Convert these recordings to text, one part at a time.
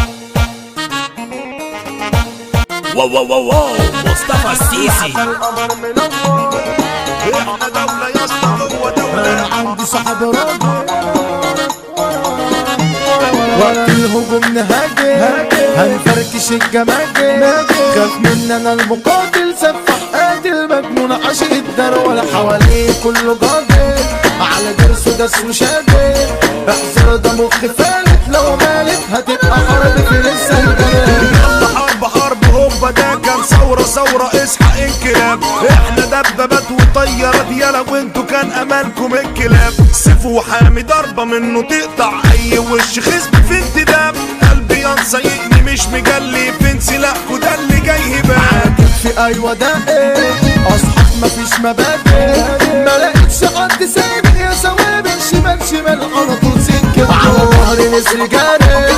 واو واو واو واو مصطفى السيسي القمر منور احنا دولة يا اسطى جوه دولة عندي صاحب راجل وقت الهجوم نهاجم هنفركش الجماجم خاف مننا المقاتل سفح قاتل مجنون عاشق الدار ولا حواليه كله جاجل على درسه دس وشادل احذر ده مخ فالت لو مالت هتبقى حرب في لسه الجاي يلا حرب حرب هوبا ده كان ثورة ثورة اصحى انقلاب احنا دبابات وطيارات يلا وانتوا كان امالكم الكلاب سيف وحامي ضربة منه تقطع اي وش خصم في انتداب قلبي ينصيقني مش مجلي فين سلاحكوا ده اللي جاي هباب في ايوه ده ايه اصحاب مفيش مبادئ ما لقيتش حد سابق يا سوابق شمال شمال على طول سكة على ظهر نسر جارح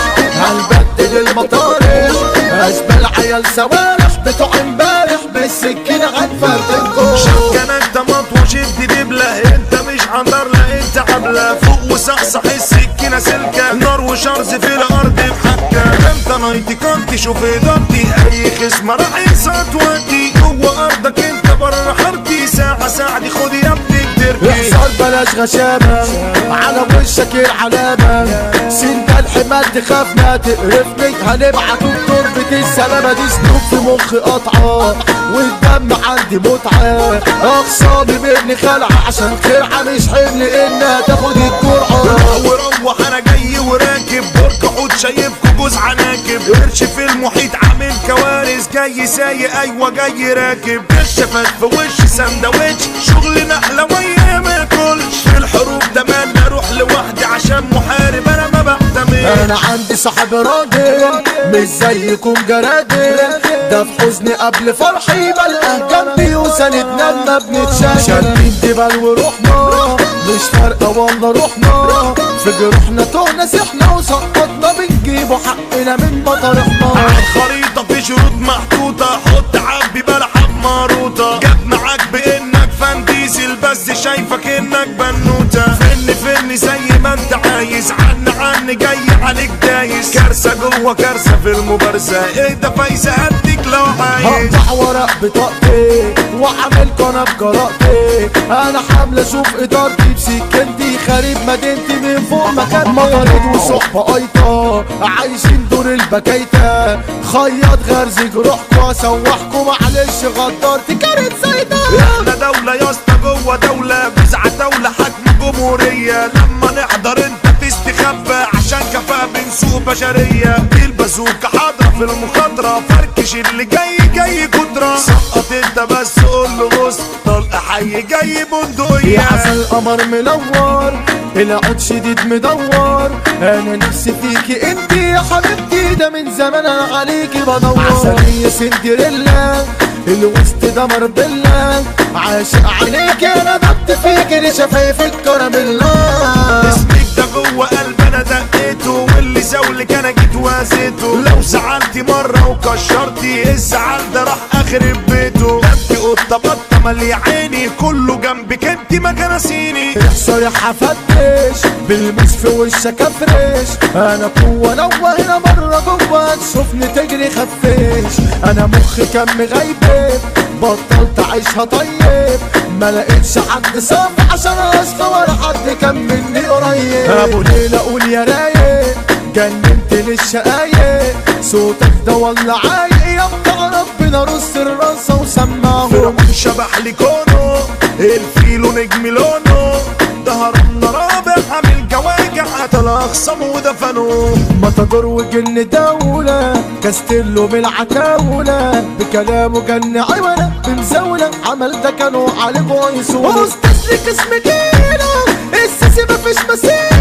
هنبدل المطارح اشبال عيال سوارح بتوع امبارح بالسكينة هنفرتكم شكنك طماط وشد دبلة انت مش عنبر لا انت عبلة فوق وصحصح السكينة سلكة نار وشرز في الارض بحكة انت نايتي كنت شوف ادارتي اي خصم راح ينسى وقتي جوه ارضك انت بره حارتي ساعة ساعدي خد يا ابني تركي احصر بلاش غشامة على وشك العلامة سين ده الحماد تخاف ما تقرفني هنبعت تربة السلامة دي سنوب في مخي قطعة والدم عندي متعة اخصامي مني خلعة عشان خرعة مش حمل انها تاخد الجرعة وروح انا جاي وراكب برج حوت شايفكوا جوز عناكب قرش في المحيط عامل كوارث جاي سايق ايوه جاي راكب كشفت في وش سندوتش شغل نحله ويا ما كلش في الحروب ده مال اروح لوحدي عشان محارب انا ما بعتمد انا عندي صاحب راجل مش زيكم جرادل ده في حزني قبل فرحي بلقى جنبي وسندنا لما بنتشاكل شادين دبل ورحنا مش فارقة والله روحنا في جروحنا تهنا سحنا وسقطنا بنجيبوا حقنا من مطارحنا الخريطة في شروط محطوطة حط عبي بلحق ماروطة جت معاك بانك فان ديزل بس شايفك انك بنوتة فن فن زي ما انت عايز عن عن جاي عليك دايس كارثة جوه كارثة في المبارزة ايه ده فايزة هديك لو عايز هقطع ورق بطاقتي واعمل قناة بجرأتي انا حامل اشوف ادارتي بسكنتي خارب مدينتي من فوق مكان مطارد وصحبة قايطة عايشين دور البكايتة خياط غرز جروحكوا اسوحكوا معلش غدارتي كانت سيطرة احنا دولة يا اسطى جوه دولة بزعة دولة حجم جمهورية لما نحضر انت تستخبى عشان كفاءة بنسوق بشرية البازوكة حاضرة في المخاطرة فركش اللي جاي جاي كترة سقط انت بس قول له بص طلق حي جاي يا بندقية عسل قمر منور العود شديد مدور انا نفسي فيكي انت يا حبيبتي ده من زمان انا عليكي بدور عسلية سندريلا الوسط ده مربلة عاشق عليكي انا ضبط فيكي دي شفايفك كراميلا اسمك ده جوه قلب انا دقيته واللي زولك انا جيت وازيته لو زعلتي مرة وكشرتي الزعل ده راح اخرب بيته ده انت قطة بطة مالية عيني كله جنبك انت ما كنسيني احصر يا حفتش بالموس في وشك افرش انا قوة نوه هنا مرة جوه تشوفني تجري خفش انا مخي كان مغيب بطلت اعيشها طيب ما لقيتش حد صافي عشان اصفى ولا حد كان مني قريب ابو ليلى قول يا رايق جننت للشقايق صوتك ده والله عايق يا بتاع ربنا رص الرصة وسمعه فرمون شبح لي كونه الفيلو نجم لونه ظهرنا رابع عامل جواجع قتل اخصم ودفنوه مطجر وجن دولة كاستيلو بالعتاولة بكلامه جن عيونة بمزاولة عمل ده كانوا عليه كويس واستسلك اسم جينا السيسي مفيش مثيل